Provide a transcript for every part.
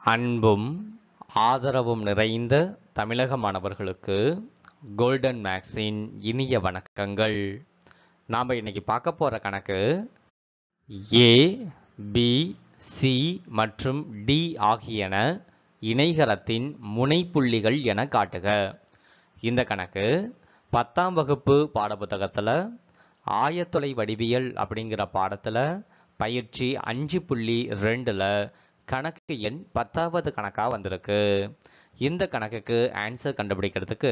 அன்பும் ஆதரவும் நிறைந்த தமிழக மாணவர்களுக்கு கோல்டன் மேக்ஸின் இனிய வணக்கங்கள் நாம் இன்னைக்கு பார்க்க போகிற கணக்கு ஏ பி சி மற்றும் டி ஆகியன இணைகரத்தின் முனைப்புள்ளிகள் என காட்டுக இந்த கணக்கு பத்தாம் வகுப்பு பாடப்புத்தகத்தில் ஆயத்தொலை வடிவியல் அப்படிங்கிற பாடத்தில் பயிற்சி அஞ்சு புள்ளி ரெண்டில் கணக்கு எண் பத்தாவது கணக்காக வந்திருக்கு இந்த கணக்குக்கு ஆன்சர் கண்டுபிடிக்கிறதுக்கு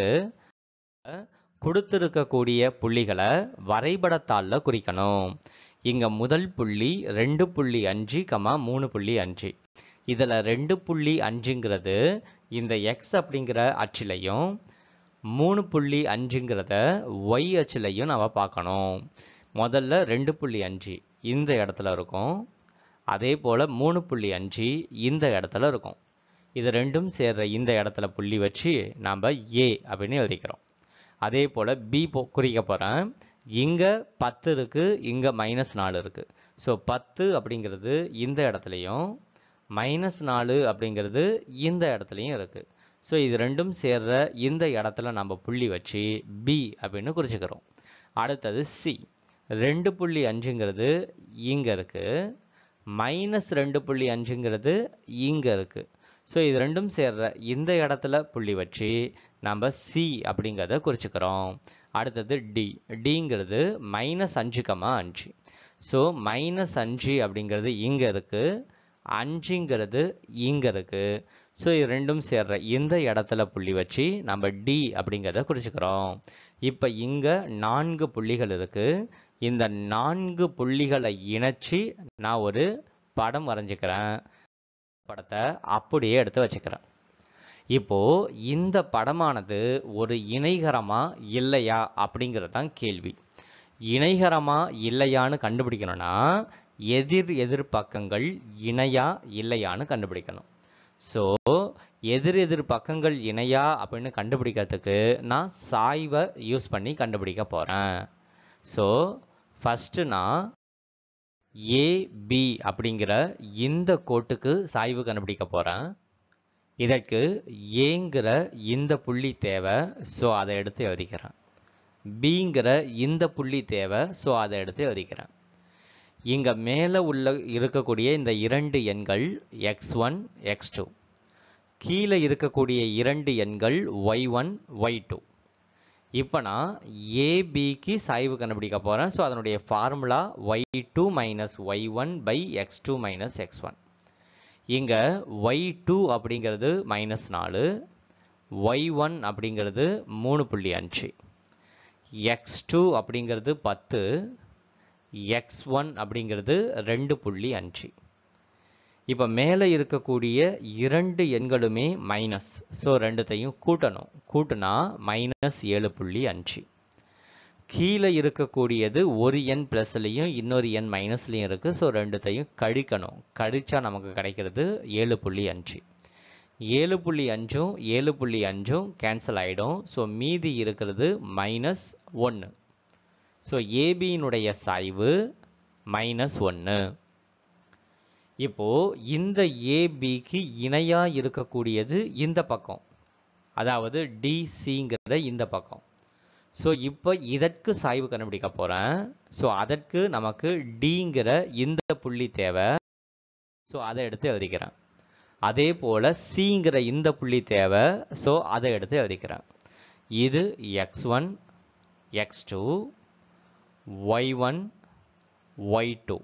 கொடுத்திருக்கக்கூடிய புள்ளிகளை வரைபடத்தாளில் குறிக்கணும் இங்கே முதல் புள்ளி ரெண்டு புள்ளி அஞ்சு கமா மூணு புள்ளி அஞ்சு இதில் ரெண்டு புள்ளி அஞ்சுங்கிறது இந்த எக்ஸ் அப்படிங்கிற அச்சிலையும் மூணு புள்ளி அஞ்சுங்கிறத ஒய் அச்சிலையும் நம்ம பார்க்கணும் முதல்ல ரெண்டு புள்ளி அஞ்சு இந்த இடத்துல இருக்கும் அதே போல் மூணு புள்ளி அஞ்சு இந்த இடத்துல இருக்கும் இது ரெண்டும் சேர்ற இந்த இடத்துல புள்ளி வச்சு நாம் ஏ அப்படின்னு எழுதிக்கிறோம் அதே போல் பி போ குறிக்க போகிறேன் இங்கே பத்து இருக்குது இங்கே மைனஸ் நாலு இருக்குது ஸோ பத்து அப்படிங்கிறது இந்த இடத்துலையும் மைனஸ் நாலு அப்படிங்கிறது இந்த இடத்துலையும் இருக்குது ஸோ இது ரெண்டும் சேர்ற இந்த இடத்துல நம்ம புள்ளி வச்சு பி அப்படின்னு குறிச்சிக்கிறோம் அடுத்தது சி ரெண்டு புள்ளி அஞ்சுங்கிறது இங்கே இருக்குது மைனஸ் ரெண்டு புள்ளி அஞ்சுங்கிறது இங்கே இருக்குது ஸோ இது ரெண்டும் சேர்ற இந்த இடத்துல புள்ளி வச்சு நம்ம சி அப்படிங்கிறத குறிச்சிக்கிறோம் அடுத்தது டி டிங்கிறது மைனஸ் அஞ்சு கமா அஞ்சு ஸோ மைனஸ் அஞ்சு அப்படிங்கிறது இங்கே இருக்குது அஞ்சுங்கிறது இங்கே இருக்குது ஸோ இது ரெண்டும் சேர்ற இந்த இடத்துல புள்ளி வச்சு நம்ம டி அப்படிங்கிறத குறிச்சிக்கிறோம் இப்போ இங்கே நான்கு புள்ளிகள் இருக்குது இந்த நான்கு புள்ளிகளை இணைச்சி நான் ஒரு படம் வரைஞ்சிக்கிறேன் படத்தை அப்படியே எடுத்து வச்சுக்கிறேன் இப்போ இந்த படமானது ஒரு இணைகரமா இல்லையா அப்படிங்கிறது தான் கேள்வி இணைகரமா இல்லையான்னு கண்டுபிடிக்கணும்னா எதிர் எதிர் பக்கங்கள் இணையா இல்லையான்னு கண்டுபிடிக்கணும் ஸோ எதிர் எதிர் பக்கங்கள் இணையா அப்படின்னு கண்டுபிடிக்கிறதுக்கு நான் சாய்வை யூஸ் பண்ணி கண்டுபிடிக்க போகிறேன் ஸோ ஃபஸ்ட்டு நான் ஏபி அப்படிங்கிற இந்த கோட்டுக்கு சாய்வு கண்டுபிடிக்க போகிறேன் இதற்கு ஏங்கிற இந்த புள்ளி தேவை ஸோ அதை எடுத்து எழுதிக்கிறேன் பிங்கிற இந்த புள்ளி தேவை ஸோ அதை எடுத்து எழுதிக்கிறேன் இங்கே மேலே உள்ள இருக்கக்கூடிய இந்த இரண்டு எண்கள் எக்ஸ் ஒன் எக்ஸ் டூ கீழே இருக்கக்கூடிய இரண்டு எண்கள் ஒய் ஒன் ஒய் டூ இப்போ நான் ஏபிக்கு சாய்வு கண்டுபிடிக்க போகிறேன் ஸோ அதனுடைய formula Y two minus Y one by X two minus X one இங்கே ஒய் டூ அப்படிங்கிறது மைனஸ் நாலு ஒய் ஒன் அப்படிங்கிறது மூணு புள்ளி அஞ்சு எக்ஸ் டூ அப்படிங்கிறது பத்து எக்ஸ் ஒன் அப்படிங்கிறது ரெண்டு புள்ளி அஞ்சு இப்போ மேலே இருக்கக்கூடிய இரண்டு எண்களுமே மைனஸ் ஸோ ரெண்டுத்தையும் கூட்டணும் கூட்டினா மைனஸ் ஏழு புள்ளி அஞ்சு கீழே இருக்கக்கூடியது ஒரு எண் ப்ளஸ்லையும் இன்னொரு எண் மைனஸ்லையும் இருக்குது ஸோ ரெண்டுத்தையும் கழிக்கணும் கழிச்சா நமக்கு கிடைக்கிறது ஏழு புள்ளி அஞ்சு ஏழு புள்ளி அஞ்சும் ஏழு புள்ளி அஞ்சும் கேன்சல் ஆகிடும் ஸோ மீதி இருக்கிறது மைனஸ் ஒன்று ஸோ ஏபியினுடைய சாய்வு மைனஸ் ஒன்று இப்போ இந்த ஏபிக்கு இணையாக இருக்கக்கூடியது இந்த பக்கம் அதாவது டிசிங்கிற இந்த பக்கம் ஸோ இப்போ இதற்கு சாய்வு கண்டுபிடிக்க போகிறேன் ஸோ அதற்கு நமக்கு டிங்கிற இந்த புள்ளி தேவை ஸோ அதை எடுத்து எழுதிக்கிறேன் அதே போல் சிங்கிற இந்த புள்ளி தேவை ஸோ அதை எடுத்து எழுதிக்கிறேன் இது X one X two Y one Y two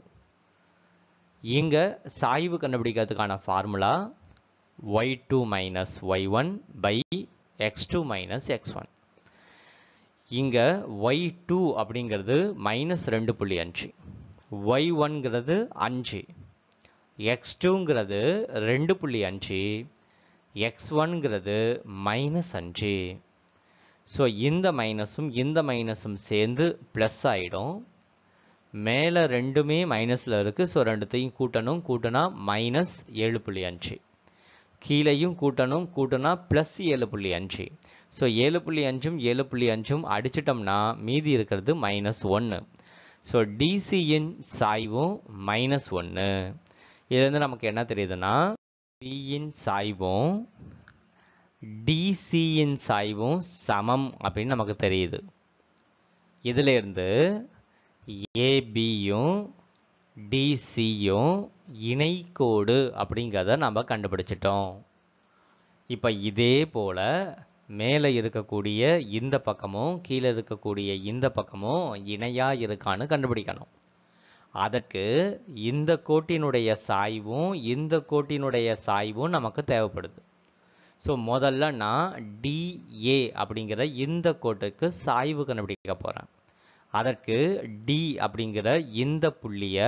இங்கே சாய்வு கண்டுபிடிக்கிறதுக்கான formula Y two minus Y one by X two minus X one இங்கே ஒய் டூ அப்படிங்கிறது மைனஸ் ரெண்டு புள்ளி அஞ்சு ஒய் ஒன்கிறது அஞ்சு எக்ஸ் டூங்கிறது ரெண்டு புள்ளி அஞ்சு எக்ஸ் ஒன்கிறது மைனஸ் அஞ்சு ஸோ இந்த மைனஸும் இந்த மைனஸும் சேர்ந்து ப்ளஸ் ஆகிடும் மேலே ரெண்டுமே மைனஸில் இருக்குது ஸோ ரெண்டுத்தையும் கூட்டணும் கூட்டினா மைனஸ் ஏழு புள்ளி அஞ்சு கீழேயும் கூட்டணும் கூட்டினா ப்ளஸ் ஏழு புள்ளி அஞ்சு ஸோ ஏழு புள்ளி அஞ்சும் ஏழு புள்ளி அஞ்சும் அடிச்சிட்டோம்னா மீதி இருக்கிறது மைனஸ் ஒன்று ஸோ டிசியின் சாய்வும் மைனஸ் ஒன்று இதுலேருந்து நமக்கு என்ன தெரியுதுன்னா பியின் சாய்வும் டிசியின் சாய்வும் சமம் அப்படின்னு நமக்கு தெரியுது இதுல இருந்து ஏபியும் டிசியும் இணைக்கோடு அப்படிங்கிறத நம்ம கண்டுபிடிச்சிட்டோம் இப்போ இதே போல மேலே இருக்கக்கூடிய இந்த பக்கமும் கீழே இருக்கக்கூடிய இந்த பக்கமும் இணையா இருக்கான்னு கண்டுபிடிக்கணும் அதற்கு இந்த கோட்டினுடைய சாய்வும் இந்த கோட்டினுடைய சாய்வும் நமக்கு தேவைப்படுது ஸோ முதல்ல நான் டிஏ அப்படிங்கிற இந்த கோட்டுக்கு சாய்வு கண்டுபிடிக்க போகிறேன் அதற்கு டி அப்படிங்கிற இந்த புள்ளியை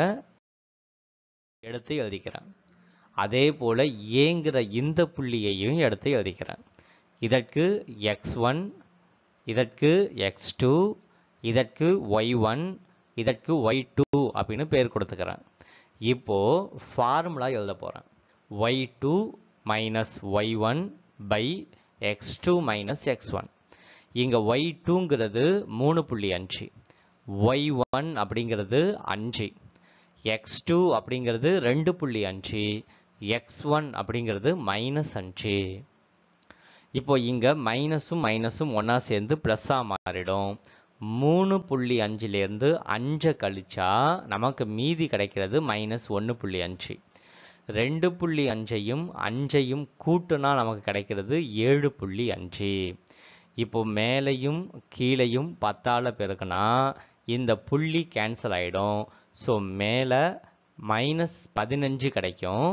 எடுத்து எழுதிக்கிறேன் அதே போல ஏங்கிற இந்த புள்ளியையும் எடுத்து எழுதிக்கிறேன் இதற்கு எக்ஸ் ஒன் இதற்கு எக்ஸ் டூ இதற்கு ஒய் ஒன் இதற்கு ஒய் டூ அப்படின்னு பேர் கொடுத்துக்கிறேன் இப்போ ஃபார்முலா எழுத போகிறேன் Y two minus Y one by X two minus X one இங்கே ஒய் டூங்கிறது மூணு புள்ளி அஞ்சு ஒய் ஒன் அப்படிங்கிறது அஞ்சு எக்ஸ் டூ அப்படிங்கிறது ரெண்டு புள்ளி அஞ்சு எக்ஸ் ஒன் அப்படிங்கிறது மைனஸ் அஞ்சு இப்போ இங்க மைனஸும் மைனஸும் ஒன்றா சேர்ந்து ப்ளஸ்ஸாக மாறிடும் மூணு புள்ளி அஞ்சுலேருந்து அஞ்சை கழிச்சா நமக்கு மீதி கிடைக்கிறது மைனஸ் ஒன்று புள்ளி அஞ்சு ரெண்டு புள்ளி அஞ்சையும் அஞ்சையும் கூட்டுனா நமக்கு கிடைக்கிறது ஏழு புள்ளி அஞ்சு இப்போ மேலையும் கீழையும் பத்தால பெருக்குனா இந்த புள்ளி கேன்சல் ஆகிடும் ஸோ மேலே மைனஸ் பதினஞ்சு கிடைக்கும்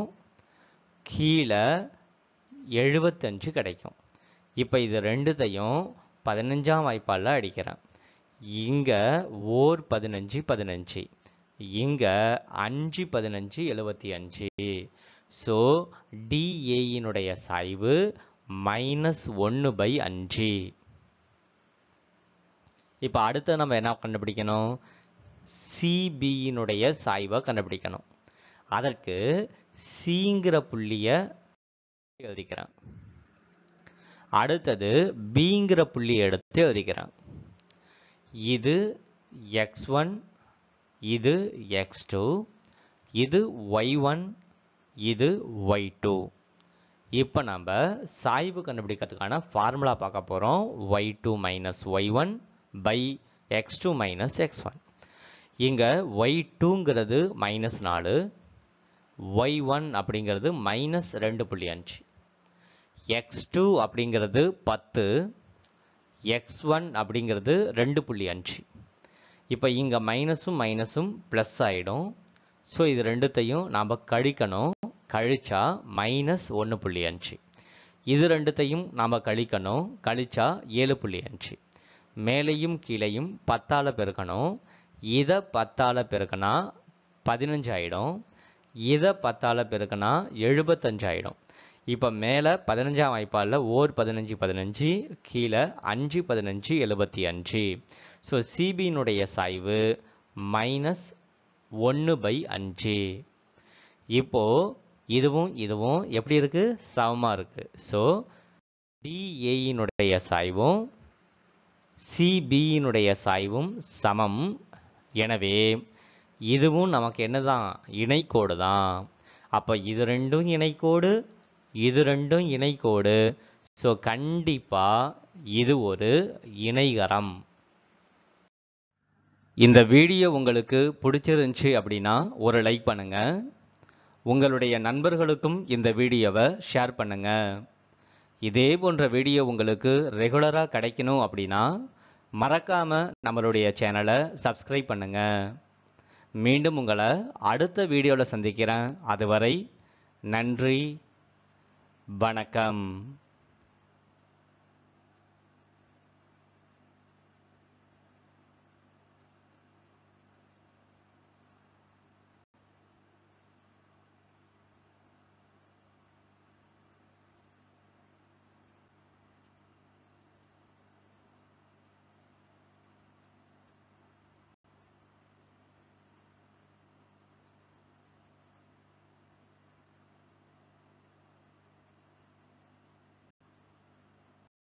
கீழே எழுபத்தஞ்சு கிடைக்கும் இப்போ இது ரெண்டுத்தையும் பதினஞ்சாம் வாய்ப்பால் அடிக்கிறேன் இங்கே ஓர் பதினஞ்சு பதினஞ்சு இங்கே அஞ்சு பதினஞ்சு எழுபத்தி அஞ்சு ஸோ டிஏயினுடைய சாய்வு மைனஸ் ஒன்று பை அஞ்சு இப்போ அடுத்து நம்ம என்ன கண்டுபிடிக்கணும் சிபியினுடைய சாய்வை கண்டுபிடிக்கணும் அதற்கு சிங்கிற புள்ளியை எழுதிக்கிறேன் அடுத்தது பிங்கிற புள்ளியை எடுத்து எழுதிக்கிறேன் இது எக்ஸ் ஒன் இது எக்ஸ் டூ இது ஒய் ஒன் இது ஒய் டூ இப்போ நம்ம சாய்வு கண்டுபிடிக்கிறதுக்கான ஃபார்முலா பார்க்க போகிறோம் Y two minus Y one by X two minus X one இங்கே ஒய் டூங்கிறது மைனஸ் நாலு ஒய் ஒன் அப்படிங்கிறது மைனஸ் ரெண்டு புள்ளி அஞ்சு எக்ஸ் டூ அப்படிங்கிறது பத்து எக்ஸ் ஒன் அப்படிங்கிறது ரெண்டு புள்ளி அஞ்சு இப்போ இங்கே மைனஸும் மைனஸும் ப்ளஸ் ஆகிடும் ஸோ இது ரெண்டுத்தையும் நாம் கழிக்கணும் கழிச்சா மைனஸ் ஒன்று புள்ளி அஞ்சு இது ரெண்டுத்தையும் நாம் கழிக்கணும் கழிச்சா ஏழு புள்ளி அஞ்சு மேலேயும் கீழேயும் பத்தால் பெருக்கணும் இதை பத்தால் பெருக்கினா பதினஞ்சு ஆகிடும் இதை பத்தால் பெருக்கினா எழுபத்தஞ்சு ஆகிடும் இப்போ மேலே பதினஞ்சாம் வாய்ப்பாலில் ஓர் பதினஞ்சு பதினஞ்சு கீழே அஞ்சு பதினஞ்சு எழுபத்தி அஞ்சு ஸோ சிபியினுடைய சாய்வு மைனஸ் ஒன்று பை அஞ்சு இப்போ இதுவும் இதுவும் எப்படி இருக்கு சமமாக இருக்கு ஸோ டிஏயினுடைய சாய்வும் சிபியினுடைய சாய்வும் சமம் எனவே இதுவும் நமக்கு என்னதான் இணைக்கோடு தான் அப்போ இது ரெண்டும் இணைக்கோடு இது ரெண்டும் இணைக்கோடு ஸோ கண்டிப்பாக இது ஒரு இணைகரம் இந்த வீடியோ உங்களுக்கு பிடிச்சிருந்துச்சு அப்படின்னா ஒரு லைக் பண்ணுங்க உங்களுடைய நண்பர்களுக்கும் இந்த வீடியோவை ஷேர் பண்ணுங்க இதே போன்ற வீடியோ உங்களுக்கு ரெகுலராக கிடைக்கணும் அப்படின்னா மறக்காம நம்மளுடைய சேனலை சப்ஸ்கிரைப் பண்ணுங்க மீண்டும் உங்களை அடுத்த வீடியோவில் சந்திக்கிறேன் அதுவரை நன்றி வணக்கம்